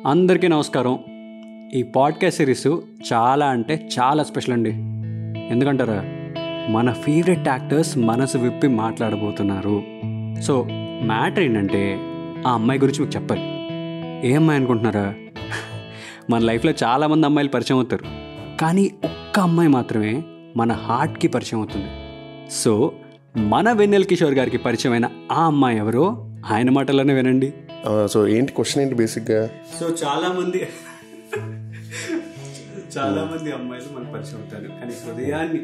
అందరికీ నమస్కారం ఈ పాడ్కాస్ట్ సిరీస్ చాలా అంటే చాలా స్పెషల్ అండి ఎందుకంటారా మన ఫేవరెట్ యాక్టర్స్ మనసు విప్పి మాట్లాడబోతున్నారు సో మ్యాటర్ ఏంటంటే ఆ అమ్మాయి గురించి మీకు చెప్పాలి ఏ అమ్మాయి అనుకుంటున్నారా మన లైఫ్లో చాలామంది అమ్మాయిలు పరిచయం అవుతారు కానీ ఒక్క అమ్మాయి మాత్రమే మన హార్ట్కి పరిచయం అవుతుంది సో మన వెన్నెల్ కిషోర్ గారికి పరిచయమైన ఆ అమ్మాయి ఎవరో ఆయన మాటలోనే వినండి సో ఏంటి క్వశ్చన్ ఏంటి బేసిక్గా సో చాలా మంది చాలా మంది అమ్మాయిలు మనకు పరిచయం అవుతారు కానీ హృదయాన్ని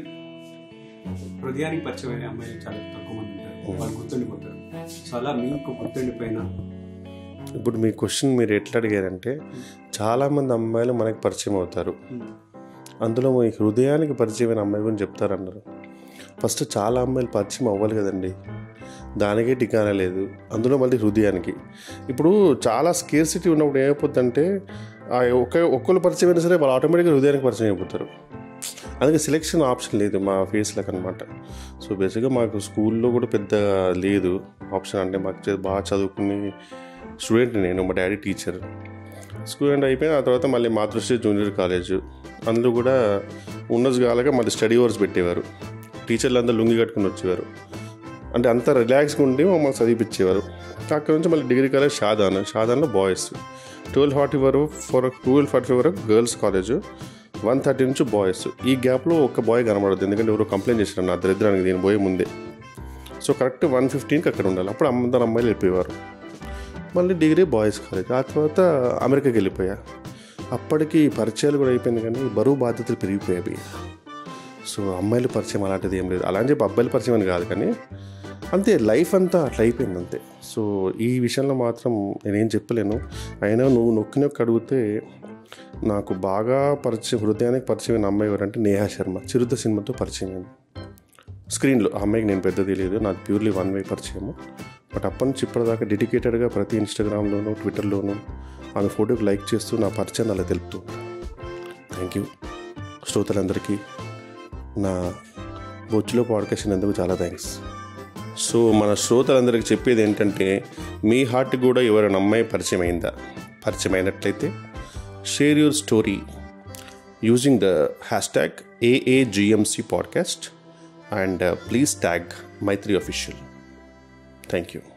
హృదయానికి పరిచయం అయిన అమ్మాయిలు చాలా తక్కువ మంది ఉంటారు వాళ్ళు గుర్తుండిపోతారు సో అలా మీకు గుర్తుండిపోయిన ఇప్పుడు మీ క్వశ్చన్ మీరు ఎట్లా అడిగారంటే చాలామంది అమ్మాయిలు మనకి పరిచయం అవుతారు అందులో మీ హృదయానికి పరిచయమైన అమ్మాయి గురించి చెప్తారన్నారు ఫస్ట్ చాలా అమ్మాయిలు పరిచయం అవ్వాలి కదండి దానికే టికానా లేదు అందులో మళ్ళీ హృదయానికి ఇప్పుడు చాలా స్కేర్సిటీ ఉన్నప్పుడు ఏమైపోతుందంటే ఆ ఒక్క ఒక్కరు పరిచయం అయినా సరే వాళ్ళు ఆటోమేటిక్గా హృదయానికి పరిచయం అయిపోతారు అందుకే సెలెక్షన్ ఆప్షన్ లేదు మా ఫేస్లకు అనమాట సో బేసిక్గా మాకు స్కూల్లో కూడా పెద్ద లేదు ఆప్షన్ అంటే మాకు చే- బాగా చదువుకుని స్టూడెంట్ నేను మా డాడీ టీచర్ స్టూడెంట్ అయిపోయిన ఆ తర్వాత మళ్ళీ మాతృశ్రీ జూనియర్ కాలేజ్ అందులో కూడా ఉన్నది కాలేక మళ్ళీ స్టడీ అవర్స్ పెట్టేవారు టీచర్లు అందరూ లుంగి కట్టుకుని వచ్చేవారు అంటే అంత రిలాక్స్గా ఉండి మమ్మల్ని చదివిపించేవారు అక్కడ నుంచి మళ్ళీ డిగ్రీ కాలేజ్ షాదాన్ షాదాన్లో బాయ్స్ ట్వెల్వ్ ఫార్టీ వరకు ఫోర్ ట్వెల్వ్ ఫార్టీ వరకు గర్ల్స్ కాలేజ్ వన్ థర్టీ నుంచి బాయ్స్ ఈ గ్యాప్లో ఒక బాయ్ కనబడదు ఎందుకంటే ఎవరో కంప్లైంట్ చేసినారు నా దరిద్రానికి దీని పోయే ముందే సో కరెక్ట్ వన్ ఫిఫ్టీన్కి అక్కడ ఉండాలి అప్పుడు అందరు అమ్మాయిలు వెళ్ళిపోయేవారు మళ్ళీ డిగ్రీ బాయ్స్ కాలేజ్ ఆ తర్వాత అమెరికాకి వెళ్ళిపోయా అప్పటికి పరిచయాలు కూడా అయిపోయింది కానీ బరువు బాధ్యతలు పెరిగిపోయాయి సో అమ్మాయిల పరిచయం అలాంటిది ఏం లేదు అలా అని చెప్పి అబ్బాయిల పరిచయం అని కాదు కానీ అంతే లైఫ్ అంతా అట్లా అయిపోయింది అంతే సో ఈ విషయంలో మాత్రం నేనేం చెప్పలేను అయినా నువ్వు నొక్కి నొక్కి అడిగితే నాకు బాగా పరిచయం హృదయానికి పరిచయమైన అమ్మాయి ఎవరంటే నేహా శర్మ చిరుత సినిమాతో పరిచయం అయింది స్క్రీన్లో ఆ అమ్మాయికి నేను పెద్ద తెలియదు నాకు ప్యూర్లీ వన్ వే పరిచయము బట్ అప్పటి నుంచి ఇప్పటిదాకా డెడికేటెడ్గా ప్రతి ఇన్స్టాగ్రామ్లోనూ ట్విట్టర్లోనూ ఆమె ఫోటోకి లైక్ చేస్తూ నా పరిచయం అలా తెలుపుతూ థ్యాంక్ యూ శ్రోతలందరికీ నా బొచ్చులో పాడ్కాస్ట్ అయినందుకు చాలా థ్యాంక్స్ సో మన శ్రోతలందరికీ చెప్పేది ఏంటంటే మీ హార్ట్ కూడా ఎవరైనా అమ్మాయి పరిచయం అయిందా పరిచయం అయినట్లయితే share your story using the hash tag AAGMC podcast and please tag Maitri official thank you